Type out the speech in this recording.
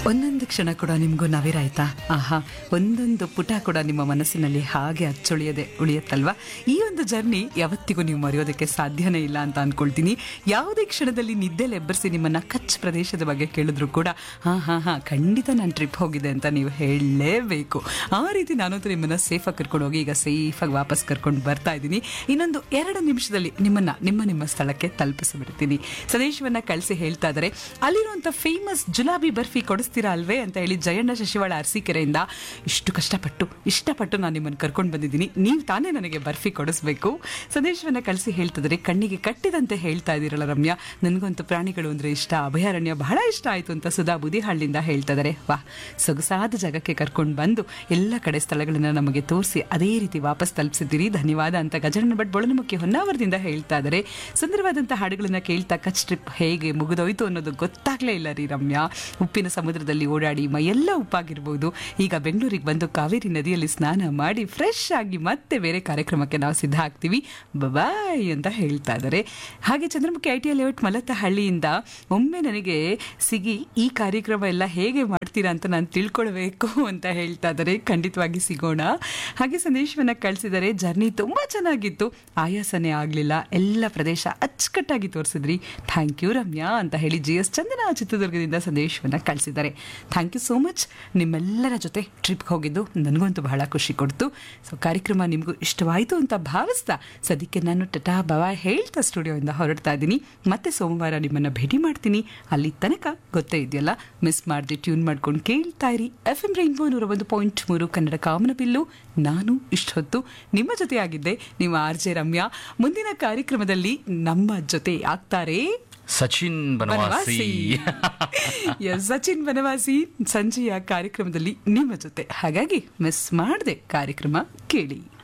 ಒಂದೊಂದು ಕ್ಷಣ ಕೂಡ ನಿಮಗೂ ನವಿರಾಯ್ತಾ ಆಹಾ ಒಂದೊಂದು ಪುಟ ಕೂಡ ನಿಮ್ಮ ಮನಸ್ಸಿನಲ್ಲಿ ಹಾಗೆ ಅಚ್ಚೊಳಿಯದೆ ಉಳಿಯುತ್ತಲ್ವಾ ಈ ಒಂದು ಜರ್ನಿ ಯಾವತ್ತಿಗೂ ನೀವು ಮರೆಯೋದಕ್ಕೆ ಸಾಧ್ಯನೇ ಇಲ್ಲ ಅಂತ ಅನ್ಕೊಳ್ತೀನಿ ಯಾವುದೇ ಕ್ಷಣದಲ್ಲಿ ನಿದ್ದೆ ಎಬ್ಬರಿಸಿ ನಿಮ್ಮನ್ನ ಕಚ್ ಪ್ರದೇಶದ ಬಗ್ಗೆ ಕೇಳಿದ್ರು ಕೂಡ ಹಾ ಹಾ ಹಾ ಖಂಡಿತ ನಾನು ಟ್ರಿಪ್ ಹೋಗಿದೆ ಅಂತ ನೀವು ಹೇಳಲೇಬೇಕು ಆ ರೀತಿ ನಾನಂತೂ ನಿಮ್ಮನ್ನ ಸೇಫಾಗಿ ಕರ್ಕೊಂಡು ಹೋಗಿ ಈಗ ಸೇಫಾಗಿ ವಾಪಸ್ ಕರ್ಕೊಂಡು ಬರ್ತಾ ಇದ್ದೀನಿ ಇನ್ನೊಂದು ಎರಡು ನಿಮಿಷದಲ್ಲಿ ನಿಮ್ಮನ್ನ ನಿಮ್ಮ ನಿಮ್ಮ ಸ್ಥಳಕ್ಕೆ ತಲುಪಿಸಿಬಿಡ್ತೀನಿ ಸಂದೇಶವನ್ನ ಕಳಿಸಿ ಹೇಳ್ತಾ ಇದ್ದಾರೆ ಅಲ್ಲಿರುವಂತ ಫೇಮಸ್ ಜುಲಾಬಿ ಬರ್ಫಿ ಕೊಡಿಸ್ತೀರಾ ಅಲ್ವೇ ಅಂತ ಹೇಳಿ ಜಯಣ್ಣ ಶಶಿವಾಳ ಅರಸೀಕೆರೆಯಿಂದ ಇಷ್ಟು ಕಷ್ಟಪಟ್ಟು ಇಷ್ಟಪಟ್ಟು ನಾನು ನಿಮ್ಮನ್ನು ಕರ್ಕೊಂಡು ಬಂದಿದ್ದೀನಿ ನೀವು ತಾನೇ ನನಗೆ ಬರ್ಫಿ ಕೊಡಿಸ್ಬೇಕು ಸಂದೇಶವನ್ನ ಕಳಿಸಿ ಹೇಳ್ತಿದ್ರೆ ಕಣ್ಣಿಗೆ ಕಟ್ಟಿದಂತೆ ಹೇಳ್ತಾ ಇದ್ದೀರಲ್ಲ ರಮ್ಯಾ ನನಗಂತೂ ಪ್ರಾಣಿಗಳು ಅಂದ್ರೆ ಇಷ್ಟ ಅಭಯಾರಣ್ಯ ಬಹಳ ಇಷ್ಟ ಆಯ್ತು ಅಂತ ಸುಧಾ ಬುದಿಹಳ್ಳಿಯಿಂದ ಹೇಳ್ತಾ ಇದ್ದಾರೆ ವಾಹ್ ಸೊಗಸಾದ ಜಾಗಕ್ಕೆ ಕರ್ಕೊಂಡು ಬಂದು ಎಲ್ಲ ಕಡೆ ಸ್ಥಳಗಳನ್ನ ನಮಗೆ ತೋರಿಸಿ ಅದೇ ರೀತಿ ವಾಪಸ್ ತಲುಪಿಸಿದ್ದೀರಿ ಧನ್ಯವಾದ ಅಂತ ಗಜರಣ್ಣ ಭಟ್ ಬೊಳನಮುಖಿ ಹೊನ್ನಾವರದಿಂದ ಹೇಳ್ತಾ ಇದ್ದಾರೆ ಸುಂದರವಾದಂಥ ಹಾಡುಗಳನ್ನ ಕೇಳ್ತಾ ಕಚ್ ಟ್ರಿಪ್ ಹೇಗೆ ಮುಗಿದೋಯ್ತು ಅನ್ನೋದು ಗೊತ್ತಾಗ್ಲೇ ಇಲ್ಲ ರೀ ರಮ್ಯಾ ಉಪ್ಪಿನ ಸಮುದ್ರದಲ್ಲಿ ಓಡಾಡಿ ಮೈಯೆಲ್ಲ ಉಪ್ಪಾಗಿರ್ಬೋದು ಈಗ ಬೆಂಗಳೂರಿಗೆ ಬಂದು ಕಾವೇರಿ ನದಿಯಲ್ಲಿ ಸ್ನಾನ ಮಾಡಿ ಫ್ರೆಶ್ ಆಗಿ ಮತ್ತೆ ಬೇರೆ ಕಾರ್ಯಕ್ರಮಕ್ಕೆ ನಾವು ಸಿದ್ಧ ಆಗ್ತೀವಿ ಬಾಯ್ ಅಂತ ಹೇಳ್ತಾ ಇದ್ದಾರೆ ಹಾಗೆ ಚಂದ್ರಮುಖಿ ಐ ಟಿ ಲೇಔಟ್ ಮಲತಹಳ್ಳಿಯಿಂದ ಒಮ್ಮೆ ನನಗೆ ಸಿಗಿ ಈ ಕಾರ್ಯಕ್ರಮ ಎಲ್ಲ ಹೇಗೆ ಮಾಡ್ತೀರಾ ಅಂತ ನಾನು ತಿಳ್ಕೊಳ್ಬೇಕು ಅಂತ ಹೇಳ್ತಾ ಇದ್ದಾರೆ ಖಂಡಿತವಾಗಿ ಸಿಗೋಣ ಹಾಗೆ ಸಂದೇಶವನ್ನ ಕಳಿಸಿದರೆ ಜರ್ನಿ ತುಂಬಾ ಚೆನ್ನಾಗಿತ್ತು ಆಯಾಸನೇ ಆಗಲಿಲ್ಲ ಎಲ್ಲ ಪ್ರದೇಶ ಅಚ್ಚುಕಟ್ಟಾಗಿ ತೋರಿಸಿದ್ರಿ ಥ್ಯಾಂಕ್ ಯು ರಮ್ಯಾ ಅಂತ ಹೇಳಿ ಜಿ ಎಸ್ ಚಂದನ ಚಿತ್ರದುರ್ಗದಿಂದ ಸಂದೇಶವನ್ನ ಕಳಿಸಿದ್ದಾರೆ ಥ್ಯಾಂಕ್ ಯು ಸೋ ಮಚ್ ನಿಮ್ಮೆಲ್ಲರ ಜೊತೆ ಟ್ರಿಪ್ಗೆ ಹೋಗಿದ್ದು ನನಗಂತೂ ಬಹಳ ಖುಷಿ ಕೊಡ್ತು ಸೊ ಕಾರ್ಯಕ್ರಮ ನಿಮಗೂ ಇಷ್ಟವಾಯಿತು ಅಂತ ಭಾವಿಸ್ತಾ ಸದ್ಯಕ್ಕೆ ನಾನು ಟಟಾ ಬವಾ ಹೇಳ್ತಾ ಸ್ಟುಡಿಯೋಯಿಂದ ಹೊರಡ್ತಾ ಇದ್ದೀನಿ ಮತ್ತೆ ಸೋಮವಾರ ನಿಮ್ಮನ್ನು ಭೇಟಿ ಮಾಡ್ತೀನಿ ಅಲ್ಲಿ ತನಕ ಗೊತ್ತೇ ಇದೆಯಲ್ಲ ಮಿಸ್ ಮಾಡದೆ ಟ್ಯೂನ್ ಮಾಡ್ಕೊಂಡು ಕೇಳ್ತಾ ಇರಿ ಎಫ್ ಎಂ ರೈನ್ಬೋ ನೂರ ಒಂದು ಪಾಯಿಂಟ್ ಮೂರು ಕನ್ನಡ ಕಾಮನ ಬಿಲ್ಲು ನಾನು ಇಷ್ಟೊತ್ತು ನಿಮ್ಮ ಜೊತೆ ಆಗಿದ್ದೆ ನಿಮ್ಮ ಆರ್ ಜೆ ರಮ್ಯಾ ಮುಂದಿನ ಕಾರ್ಯಕ್ರಮದಲ್ಲಿ ನಮ್ಮ ಜೊತೆ ಆಗ್ತಾರೆ ಸಚಿನ್ ಬನವಾಸಿ ಎಸ್ ಸಚಿನ್ ಬನವಾಸಿ ಸಂಜೆಯ ಕಾರ್ಯಕ್ರಮದಲ್ಲಿ ನಿಮ್ಮ ಜೊತೆ ಹಾಗಾಗಿ ಮಿಸ್ ಮಾಡದೆ ಕಾರ್ಯಕ್ರಮ ಕೇಳಿ